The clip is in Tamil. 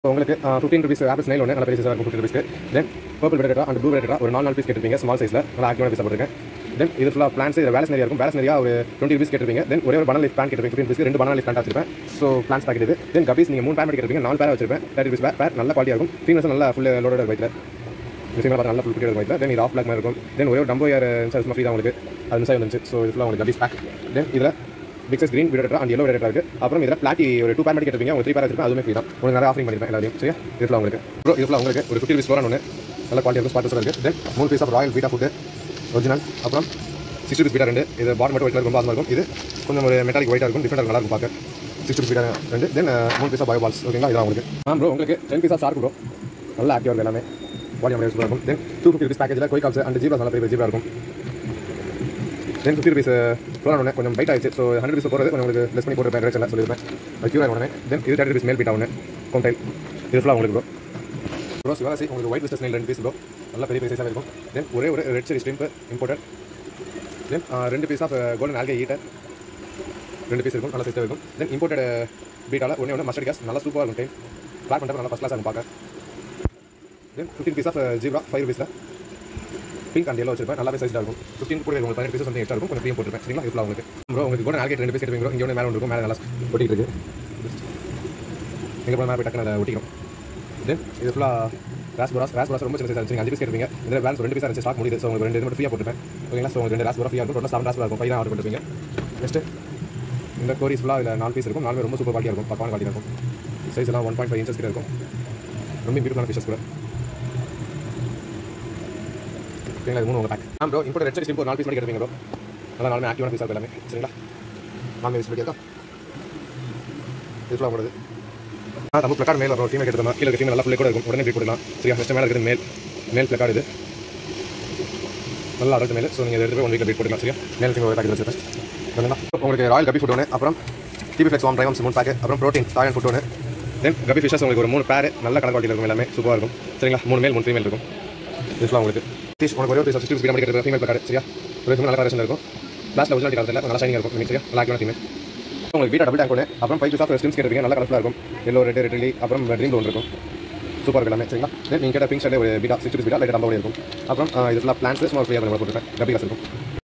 ஸோ உங்களுக்கு ஃபிஃப்டீன் ருபீஸ் ஆப்பிள் ஸ்னைல் ஒன்று நல்ல பெரிய சைஸாக இருக்கும் ஃபிஃப்டி ருபீஸ்க்கு then purple betta and blue betta ஒரு நாலு நாலு பீஸ் கேட்டிருப்பீங்க ஸ்மால் சைஸில் நல்லா ஆக்டிவான பீஸ் போட்டுருக்கேன் தென் இது ஃபுல்லாக பிளான்ஸ் இது வேலை நிறையா இருக்கும் வேலை நிறையா ஒரு டுவெண்ட்டி ருபீஸ் கேட்டிருப்பீங்க தென் ஒரே ஒரு பனாலி லீஃப் பிளான் கேட்டிருப்பீங்க ஃபிஃப்டின் ரெண்டு பனாலி லீஃப் பிளான் வச்சிருப்பேன் ஸோ பிளான்ஸ் பாக்கெட் இது தென் கபீஸ் நீங்கள் மூணு பேர் கேட்டிருப்பீங்க நாலு பேர் வச்சிருப்பேன் தேர்ட்டி ருபீஸ் பேர் நல்ல குவாலிட்டியாக இருக்கும் ஃபீனஸ் நல்லா ஃபுல் லோடட் வைத்தில் மிஷினில் பார்த்து நல்லா ஃபுல் குட்டி வைத்தில் தென் இது ஆஃப் பிளாக் மாதிரி இருக்கும் தென் ஒரே ஒரு டம்போ ஏர் சும்மா ஃப்ரீ தான் உங்களுக்கு அது மிஸ் ஆகி வந்துச்சு ஸோ இது ஃபுல்லாக உங்களுக்கு கபீஸ் பேக் தென் இதில் பிக்சஸ் கிரீன் விடட்டா அண்ட் எல்லோ விடட்டா இருக்கு அப்புறம் இதில் பிளாட்டி ஒரு டூ பேர் மட்டும் கேட்டிருப்பீங்க ஒரு த்ரீ பேர் வச்சிருப்பேன் அதுவுமே ஃப்ரீ தான் உங்களுக்கு நிறைய ஆஃபரிங் பண்ணிருப்பேன் எல்லாத்தையும் சரியா இது ஃபுல்லாக உங்களுக்கு ப்ரோ இது ஃபுல்லாக உங்களுக்கு ஒரு ஃபிஃப்டி ருபீஸ் ஃபோர் ஒன்று நல்ல குவாலிட்டி இருக்கும் ஸ்பாட் இருக்குது தென் மூணு piece of royal betta food original அப்புறம் சிக்ஸ்டி ருபீஸ் பீட்டா ரெண்டு இது பாட் மட்டும் ஒயிட்டில் ரொம்ப ஆசமாக இருக்கும் இது கொஞ்சம் ஒரு மெட்டாலிக் ஒயிட்டாக இருக்கும் டிஃப்ரெண்டாக நல்லா இருக்கும் பார்க்க சிக்ஸ்டி ருபீஸ் பீட்டா ரெண்டு தென் மூணு பீஸ் ஆஃப் பயோ பால்ஸ் ஓகேங்களா இதான் உங்களுக்கு ஆ ப்ரோ உங்களுக்கு ten piece of shark bro நல்லா ஆக்டிவாக இருக்கும் எல்லாமே பாடி அமைப்பு சூப்பராக இருக்கும் தென் டூ ஃபிஃப்டி ருபீஸ் பேக்கேஜில் கோய் கால்ஸ் அண்ட் ஜீப்ரா நல்லா பெரிய ஜீப்ரா இருக்கும் தென் ஃபிஃப்டி ருபீஸ் ப்ளோன் ஒன்று கொஞ்சம் பைட் ஆயிடுச்சு ஸோ ஹண்ட்ரட் ருபீஸ் போகிறது கொஞ்சம் உங்களுக்கு லெஸ் பண்ணி போட்டு ரேட்ஸில் சொல்லியிருப்பேன் அது க்யூர் உடனே தென் இது தேர்ட்டி ருபீஸ் மேல் பீட்டா ஒன்று கொண்டைல் இது ஃபுல்லாக உங்களுக்கு ப்ரோ ப்ரோ சிவாசி உங்களுக்கு ஒயிட் பிஸ்னஸ் ரெண்டு பீஸ் ப்ரோ நல்லா பெரிய பெரிய சைஸாக இருக்கும் தென் ஒரே ஒரு ரெட் செரி ஸ்ட்ரீம் இம்போர்ட்டட் தென் ரெண்டு piece of golden algae eater ரெண்டு பீஸ் இருக்கும் நல்லா சைஸாக இருக்கும் தென் இம்போர்ட்டட் பீட்டால் ஒன்றே ஒன்று மஸ்டர்ட் கேஸ் நல்லா சூப்பராக இருக்கும் டைம் பிளாக் பண்ணுறது நல்லா ஃபஸ்ட் கிளாஸ் இருக்கும் பார்க்க then fifteen piece of zebra five ருபீஸில் பிங்க் அண்ட் எல்லோ வச்சிருப்பேன் நல்லாவே சைஸாக இருக்கும் ஃபிஃப்டின் கூட உங்களுக்கு பதினெட்டு பீஸ் வந்து எக்ஸ்ட்ரா இருக்கும் கொஞ்சம் ஃப்ரீ போட்டுருப்பேன் சரிங்களா இவ்வளோ உங்களுக்கு ப்ரோ உங்களுக்கு கூட ஆல்கேட் ரெண்டு பீஸ் எடுப்பீங்க இங்கே ஒன்று மேலே ஒன்று இருக்கும் மேலே நல்லா ஒட்டிட்டு இருக்கு எங்கே போய் மேலே போய் டக்குனு அதை ஒட்டிக்கும் தென் இது ஃபுல்லாக ராஸ்போராஸ் ராஸ்போராஸ் ரொம்ப சின்ன சைஸாக இருந்துச்சு அஞ்சு பீஸ் எடுப்பீங்க இதில் பேலன்ஸ் ரெண்டு பீஸ் இருந்துச்சு ஸ்டாக் முடியுது ஸோ உங்களுக்கு ரெண்டு இது மட்டும் ஃப்ரீயாக போட்டுருப்பேன் ஓகேங்களா ஸோ உங்களுக்கு ரெண்டு ராஸ்போரா ஃப்ரீயாக இருக்கும் டோட்டல் செவன் ராஸ்போரா இருக்கும் ஃபைவ் தான் ஆர்டர் பண்ணிருப்பீங்க நெக்ஸ்ட்டு இந்த கோரிஸ் ஃபுல்லாக இதில் நாலு பீஸ் இருக்கும் நாலு ரொம்ப சூப்பர் குவாலிட்டியாக இருக்கும் பக்கான குவாலிட்டியாக இருக்கும் சைஸ் எல்லாம் ஒன் பாயிண்ட் ஃபைவ் இன்ச்சஸ் கிட்ட இருக்கும் ரொம்ப பியூட்டிஃபுல்லான ஃபிஷஸ் கூட ஓகேங்களா இது மூணு உங்கள் பேக் ஆ ப்ரோ இம்போர்ட் ரெட் சிம்போ நாலு பீஸ் மட்டும் எடுப்பீங்க ப்ரோ நல்லா நாலுமே ஆக்டிவான பீஸாக எல்லாமே சரிங்களா நாலு பீஸ் இருக்கா இது ஃபுல்லாக போடுது ஆ தமிழ் பிளக்கார்டு மேல் வரும் ஃபீமேல் எடுத்தோம் கீழே ஃபீமேல் நல்லா ஃபுல்லே கூட இருக்கும் உடனே போய் போடலாம் சரியா ஃபஸ்ட்டு மேலே இருக்கிறது மேல் மேல் பிளக்கார்டு இது நல்லா அடல்ட் மேல் ஸோ நீங்கள் எடுத்து போய் ஒன் வீக்கில் பீட் போட்டுக்கலாம் சரியா மேல் ஃபீமேல் பேக்கெட் வச்சுருப்பேன் சரிங்களா உங்களுக்கு ராயல் கபி ஃபுட் ஒன்று அப்புறம் டிபி ஃபிளெக்ஸ் வாம் ட்ரைவம்ஸ் மூணு பேக்கு அப்புறம் ப்ரோட்டீன் தாயன் ஃபுட் ஒன்று தென் கபி ஃபிஷஸ் உங்களுக்கு ஒரு மூணு பேர் நல்ல கணக்கு குவாலிட்டியில் இருக்கும் எல்லாமே சூப்பராக இருக்கும் சரிங்களா மூணு மேல் மூணு ஃபீமேல் இருக்கும் இதுலாம் உங்களுக்கு பீஸ் உனக்கு ஒரே ஒரு பீஸ் சிக்ஸ்டி ஸ்பீட் கிடைக்கிறது ஃபீமேல் பிளக்கார்டு சரியா ஒரு ஃபீமேல் நல்ல கலெக்ஷன் இருக்கும் லாஸ்ட்டில் ஒரிஜினல் காலத்தில் நல்லா ஷைனிங் இருக்கும் சரியா நல்லா ஆக்டிவான ஃபீமேல் உங்களுக்கு வீட்டை டபுள் டேங்க் ஒன்று அப்புறம் ஃபைவ் பீஸ் ஆஃப் ஸ்டிம்ஸ் கேட்டிருக்கீங்க நல்ல கலர்ஃபுல்லாக இருக்கும் எல்லோ ரெட் ரெட் அப்புறம் ட்ரீம் ஒன்று இருக்கும் சூப்பர் இருக்கும் எல்லாமே சரிங்களா தென் நீங்கள் கேட்ட பிங்க் ஷர்ட் ஒரு பீட்டா சிக்ஸ்டி பீட்டா லைட் டம்பா இருக்கும் அப்புறம் இது ஃபுல்லாக பிளான்ஸ் ஸ்மால் ஃப்ரீயாக போட்டுருக்கேன் டபி இருக்கும்